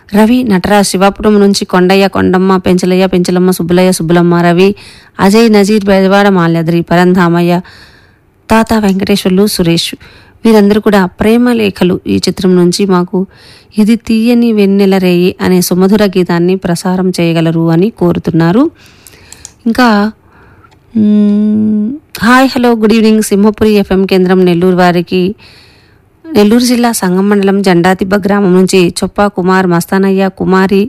రవి నటరాజ్ శివాపురం నుంచి కొండయ్య కొండమ్మ పెంచలయ్య పెంచలమ్మ సుబ్బలయ్య సుబ్బలమ్మ రవి అజయ్ నజీర్ బెజవాడ మాల్యాద్రి పరంధామయ్య తాత వెంకటేశ్వర్లు సురేష్ వీరందరూ కూడా ప్రేమ లేఖలు ఈ చిత్రం నుంచి మాకు ఇది తీయని వెన్నెల రేయి అనే సుమధుర గీతాన్ని ప్రసారం చేయగలరు అని కోరుతున్నారు ఇంకా మ్మ్, hi hello good evening Simhapuri FM కేంద్రం నెల్లూరు వారికి నెల్లూరు జిల్లా సంగం మండలం జెండాతిబ్బ గ్రామం నుంచి చొప్పా కుమార్ మస్తానయ్య కుమారి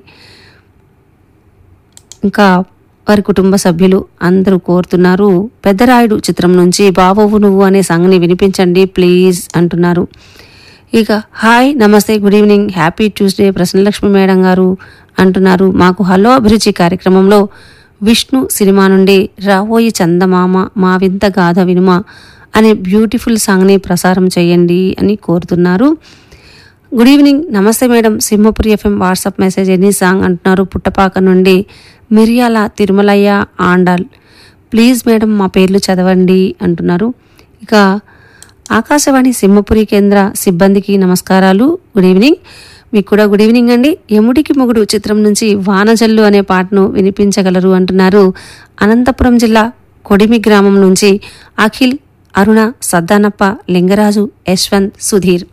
ఇంకా వారి కుటుంబ సభ్యులు అందరూ కోరుతున్నారు పెద్దరాయుడు చిత్రం నుంచి బాబోవు నువ్వు అనే సాంగ్ని వినిపించండి ప్లీజ్ అంటున్నారు ఇక హాయ్ నమస్తే good evening happy Tuesday Prasannalakshmi madam గారు అంటున్నారు మాకు హలో అభిరుచి కార్యక్రమంలో విష్ణు సినిమా నుండి రావోయి చందమామ మా వింత గాథ వినుమ అనే బ్యూటిఫుల్ సాంగ్ని ప్రసారం చేయండి అని కోరుతున్నారు గుడ్ ఈవినింగ్ నమస్తే madam Simhapuri FM WhatsApp message any song అంటున్నారు పుట్టపాక నుండి మిరియాల తిరుమలయ్య ఆండాల్ ప్లీజ్ మేడం మా పేర్లు చదవండి అంటున్నారు ఇక ఆకాశవాణి సింహపురి కేంద్ర సిబ్బందికి నమస్కారాలు గుడ్ ఈవినింగ్ మీకు కూడా గుడ్ ఈవినింగ్ అండి ఎముడికి మొగుడు చిత్రం నుంచి వానజల్లు అనే పాటను వినిపించగలరు అంటున్నారు అనంతపురం జిల్లా కొడిమి గ్రామం నుంచి అఖిల్ అరుణ సద్దానప్ప లింగరాజు యశ్వంత్ సుధీర్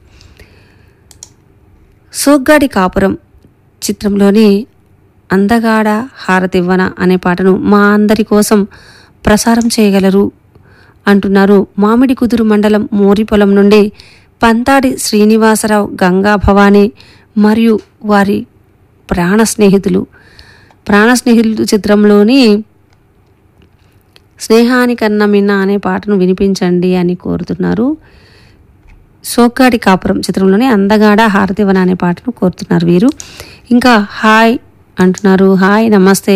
సోగ్గాడి కాపురం చిత్రంలోని అందగాడ హారతివ్వన అనే పాటను మా అందరి కోసం ప్రసారం చేయగలరు అంటున్నారు మామిడి కుదురు మండలం మోరిపొలం నుండి పంతాడి శ్రీనివాసరావు గంగా భవానీ మరియు వారి ప్రాణ స్నేహితులు ప్రాణ స్నేహితులు చిత్రంలోని స్నేహానికన్నా మిన్న అనే పాటను వినిపించండి అని కోరుతున్నారు సోగ్గాడి కాపురం చిత్రంలోని అందగాడ హారతివన అనే పాటను కోరుతున్నారు వీరు ఇంకా హాయ్ అంటున్నారు హాయ్ నమస్తే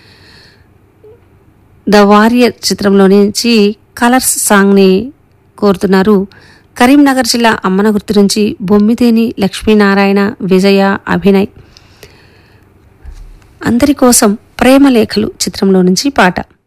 ద వారియర్ చిత్రంలో నుంచి కలర్స్ సాంగ్ని కోరుతున్నారు కరీంనగర్ జిల్లా అమ్మనగుర్తు నుంచి బొమ్మిదేని లక్ష్మీనారాయణ విజయ అభినయ్ అందరి కోసం ప్రేమ లేఖలు చిత్రంలో నుంచి పాట